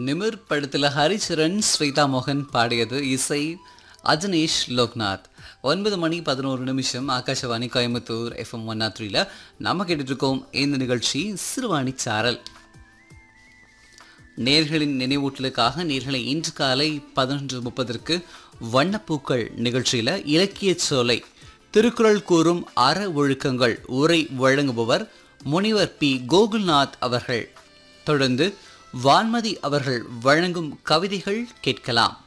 நிமிர் படத்தில் ஹரிச்சரன் ஸ்வேதா மோகன் பாடியது இசை அஜனேஷ் லோக்நாத் ஒன்பது மணி பதினோரு நிமிஷம் Akashvani Coimbatore FM one nought த்ரீல நம்ம கேட்டுட்டு இருக்கோம் இந்த நிகழ்ச்சி சிறுவாணி சாரல் நேர்களின் நினைவூட்டலுக்காக நேர்களை இன்று காலை பதினொன்று முப்பதற்கு வண்ணப்பூக்கள் நிகழ்ச்சியில் இலக்கிய சோலை திருக்குறள் கூறும் அற ஒழுக்கங்கள் உரை வழங்குபவர் முனிவர் பி கோகுல்நாத் அவர்கள் தொடர்ந்து வான்மதி அவர்கள் வழங்கும் கவிதைகள் கேட்கலாம்